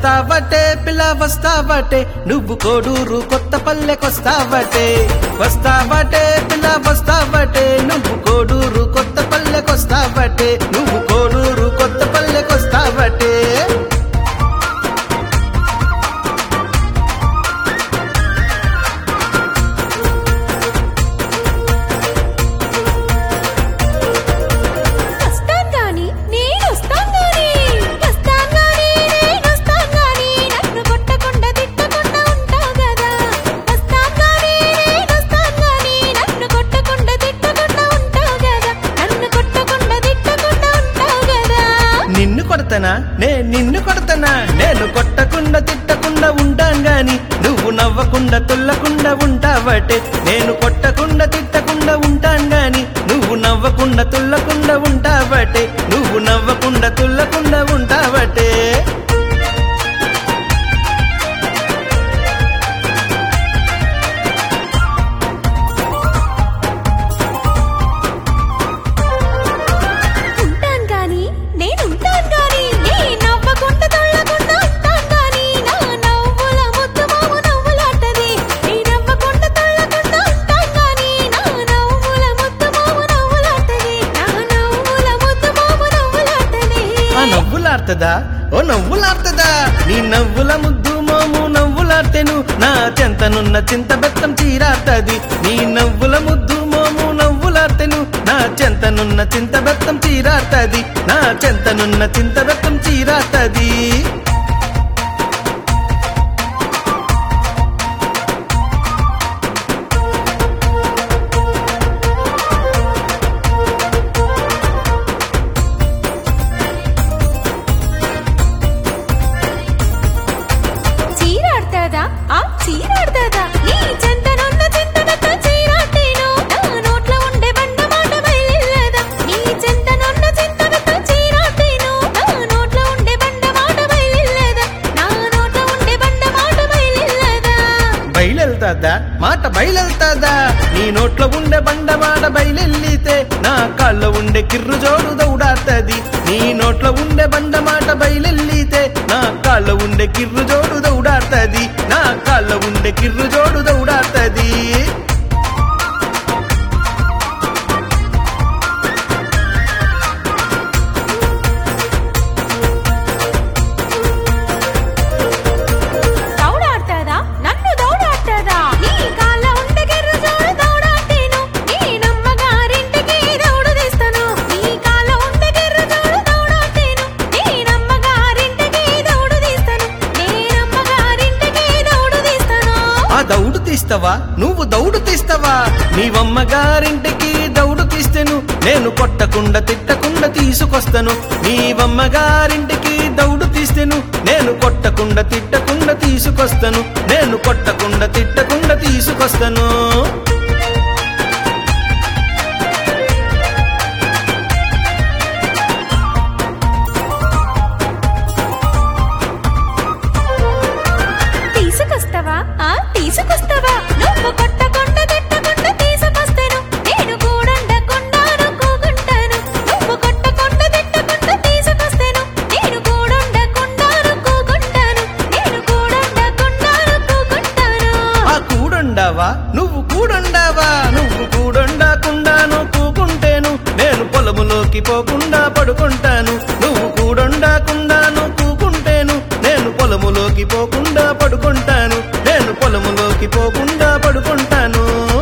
వస్తావటే పిల్ల వస్తావటే నువ్వు కోడూరు కొత్త పల్లెకొస్తావటే వస్తావటే పిల్ల వస్తావటే నువ్వు కోడూరు కొత్త పల్లెకొస్తావటే నువ్వు కోడూరు కొత్త పల్లెకొస్తావటే వస్తాను గాని నేను వస్తాను గాని వస్తాను గాని నేను వస్తాను గాని నన్ను కొట్టకుండా తిట్టకుండా ఉంటావు కదా వస్తాను గాని నేను వస్తాను గాని నన్ను కొట్టకుండా తిట్టకుండా ఉంటావు కదా నన్ను కొట్టకుండా తిట్టకుండా ఉంటావు కదా నిన్ను కొడతనా నే నిన్ను కొడతనా నేను కొట్టకుండా తిట్టకుండా ఉంటాం గాని నువ్వు నవ్వకుండా తుల్లకుండా ఉంటావటే నేను కొట్టకుండా తిట్టకుండా ఉంటాం గాని నువ్వు నవ్వకుండా తుల్లకుండా ఉంటావటే నువ్వు నవ్వకుండా తుల్లకుండా ఉంటావటే ఉంటాను గాని నేను ఉంటాను గాని నీ నవ్వకుండా తొల్లకుండా ఉంటాను గాని నా నవ్వుల ముద్దు మాము నవ్వులాటది నీ నవ్వకుండా తొల్లకుండా ఉంటాను గాని నా నవ్వుల ముద్దు మాము నవ్వులాటది నా నవ్వుల ముద్దు మాము నవ్వులాటది ఆ నవ్వులాడుతుందా ఓ నవ్వులాడుతుందా నీ నవ్వుల ముద్దు మోము నవ్వులాడతెను నా చెంతనున్న చింత బెత్తం చీరాడుతుంది నీ నవ్వుల ముద్దు మోము నవ్వులాడతెను నా చెంతనున్న చింత బెత్తం చీరాడుతుంది నా చెంతనున్న చింత బెత్తం చీరాడుతుంది చీరాడుతాదా ఆ చీరాడుతాదా నీ చెంతనున్న చింతనతో చీరాటేను నా నోట్లో ఉండే బండ మాట బయలుల్లదా నీ చెంతనున్న చింతనతో చీరాటేను నా నోట్లో ఉండే బండ మాట బయలుల్లదా నా నోట్లో ఉండే బండ మాట బయలుల్లదా బయలెళ్తాదా మాట బయలెళ్తాదా నీ నోట్లో ఉండే బండమాడ బయలెల్లితే నా కాళ్ళ ఉండే కిర్రు జోడు దౌడాతది నీ నోట్లో ఉండే బండమాట బయలెల్లితే నా కాళ్ళ ఉండే కిర్రు జోడు దౌడాతది నా కాళ్ళ ఉండే కిర్రు జోడు దౌడాతది దౌడాడుతాదా నన్ను దౌడాడుతాదా నీ కాళ్ళ ఉండే గిర్రు జోడు దౌడాటేను నీ నమ్మగారింటికి దౌడు తీస్తాను నీ కాళ్ళ ఉండే గిర్రు జోడు దౌడాటేను నీ నమ్మగారింటికి దౌడు తీస్తాను నీ నమ్మగారింటికి దౌడు తీస్తాను ఆ దౌడు తీస్తావా నువ్వు దౌడు తీస్తావా నీవమ్మ గారింటికి దౌడు తీస్తేను నేను కొట్టకుండా తిట్టకుండా తీసుకొస్తాను నీవమ్మ గారింటికి దౌడు తీస్తేను నేను కొట్టకుండా తిట్టకుండా తీసుకొస్తాను నేను కొట్టకుండా తిట్టకుండా తీసుకొస్తాను తీసుకొస్తావా ఆ తీసుకొస్తావా నువ్వు కొట్టకుండా తిట్టకుండా తీసుకొస్తాను నేను కూడండకుండా కూకుంటాను నువ్వు కొట్టకుండా తిట్టకుండా తీసుకొస్తాను నేను కూడండకుండా కూకుంటాను నేను కూడండకుండా కూకుంటాను ఆ కూడుండావా నువ్వు కూడుండావా నువ్వు కూడుండకుండాను కూకుంటేను నేను పొలములోకి పోకుండా పడుకుంటాను నువ్వు కూడుండకుండాను కూకుంటేను నేను పొలములోకి పోకుండా పడుకుంటాను నేను పొలములోకి పోకుండా పడుకుంటాను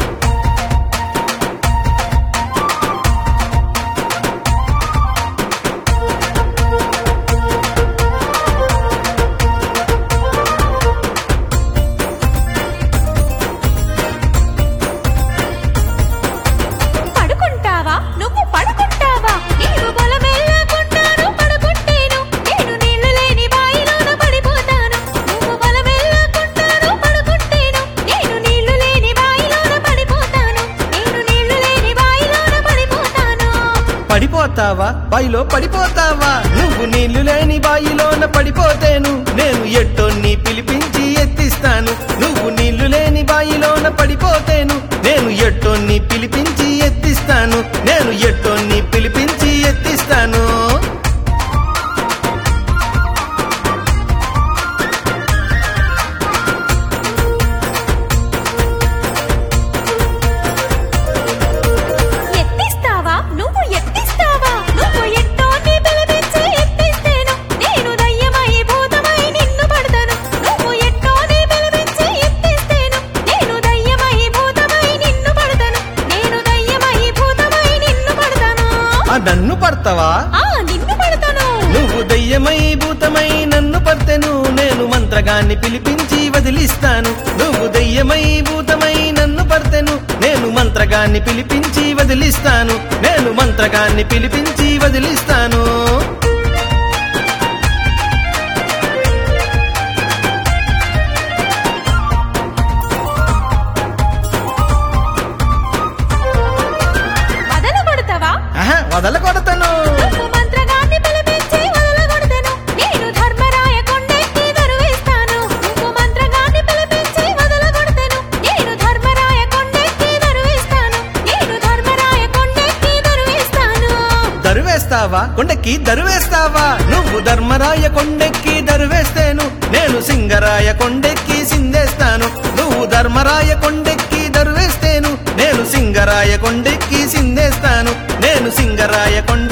పడుకుంటావా నువ్వు పడుకుంటావా నీవు బలమెల్లకుంటాను పడుకుంటేను నేను నీళ్లు లేని బాయిలోన పడిపోతాను నువ్వు బలమెల్లకుంటాను పడుకుంటేను నేను నీళ్లు లేని బాయిలోన పడిపోతాను నేను నీళ్లు లేని బాయిలోన పడిపోతాను పడిపోతావా బాయిలో పడిపోతావా నువ్వు నీళ్లు లేని బాయిలోన పడిపోతేను నేను ఎట్టొన్ని పిలిపించి ఎత్తిస్తాను నువ్వు నీళ్లు లేని బాయిలోన పడిపోతేను నేను ఎట్టొన్ని పిలిపించి ఎత్తిస్తాను నేను ఎట్టొన్ని పిలిపించి ఎత్తిస్తాను మంత్రగాన్ని పిలిపించి వదిలిస్తాను నువ్వు దెయ్యమై భూతమై నన్ను పర్తెను నేను మంత్రగాన్ని పిలిపించి వదిలిస్తాను నేను మంత్రగాన్ని పిలిపించి వదిలిస్తాను వదల కొడతావా ఆహా, వదలకొడతాను నువ్వు మంత్రగాన్ని పిలిపించి వదలగొడతాను నేను ధర్మరాయ కొండెక్కి దరువేస్తాను నువ్వు మంత్రగాన్ని పిలిపించి వదలగొడతాను నేను ధర్మరాయ కొండెక్కి దరువేస్తాను నేను ధర్మరాయ కొండెక్కి దరువేస్తాను దరువేస్తావా కొండెక్కి దరువేస్తావా నువ్వు ధర్మరాయ కొండెక్కి దరువేస్తేను నేను సింగరాయ కొండెక్కి సిందేస్తాను నువ్వు ధర్మరాయ కొండెక్కి దరువేస్తేను నేను సింగరాయ కొండెక్కి సిందేస్తాను నేను సింగరాయ కొండ